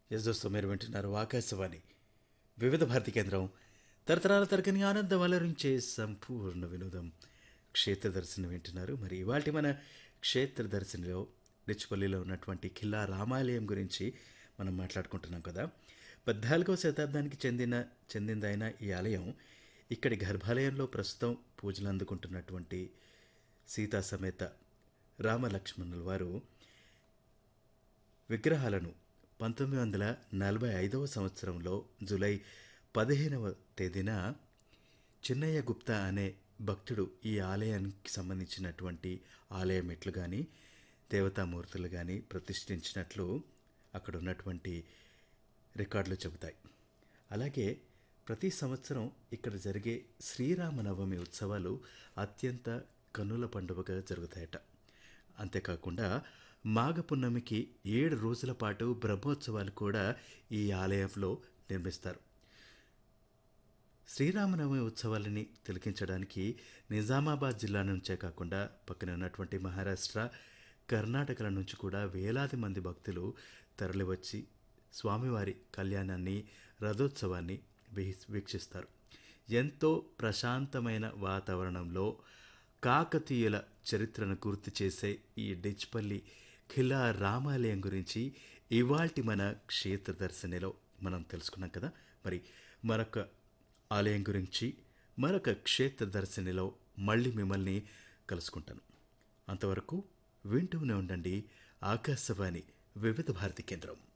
yes దోస్తో మీరు వింటున్నారు ఆకాశవాణి వివిధ భారతి కేంద్రం తరతరాల తరగని ఆనందం అలరించే సంపూర్ణ వినోదం క్షేత్ర దర్శనం వింటున్నారు మరి ఇవాటి మన క్షేత్ర దర్శనలో రిచ్పల్లిలో ఉన్నటువంటి ఖిల్లా రామాలయం గురించి మనం మాట్లాడుకుంటున్నాం కదా పద్నాలుగవ శతాబ్దానికి చెందిన చెందిందైన ఈ ఆలయం ఇక్కడి గర్భాలయంలో ప్రస్తుతం పూజలు అందుకుంటున్నటువంటి సీతా సమేత రామలక్ష్మణుల వారు విగ్రహాలను పంతొమ్మిది వందల నలభై ఐదవ సంవత్సరంలో జూలై పదిహేనవ తేదీన చిన్నయ్య గుప్తా అనే భక్తుడు ఈ ఆలయానికి సంబంధించినటువంటి ఆలయ మెట్లు కానీ దేవతామూర్తులు కానీ ప్రతిష్ఠించినట్లు అక్కడ ఉన్నటువంటి రికార్డులు చెబుతాయి అలాగే ప్రతి సంవత్సరం ఇక్కడ జరిగే శ్రీరామనవమి ఉత్సవాలు అత్యంత కన్నుల పండుగగా జరుగుతాయట అంతేకాకుండా మాఘ పున్నమికి ఏడు రోజుల పాటు బ్రహ్మోత్సవాలు కూడా ఈ ఆలయంలో నిర్మిస్తారు శ్రీరామనవమి ఉత్సవాలని తిలకించడానికి నిజామాబాద్ జిల్లా నుంచే కాకుండా పక్కన ఉన్నటువంటి మహారాష్ట్ర కర్ణాటకల నుంచి కూడా వేలాది మంది భక్తులు తరలివచ్చి స్వామివారి కళ్యాణాన్ని రథోత్సవాన్ని వీ- వీక్షిస్తారు ఎంతో ప్రశాంతమైన వాతావరణంలో కాకతీయుల చరిత్రను గుర్తు చేసే ఈ డిచ్పల్లి ఖిలా రామాలయం గురించి ఇవాల్టి మన క్షేత్ర దర్శనలో మనం తెలుసుకున్నాం కదా మరి మరొక ఆలయం గురించి మరొక క్షేత్ర దర్శనలో మళ్ళీ మిమ్మల్ని కలుసుకుంటాను అంతవరకు వింటూనే ఉండండి ఆకాశవాణి వివిధ భారతి కేంద్రం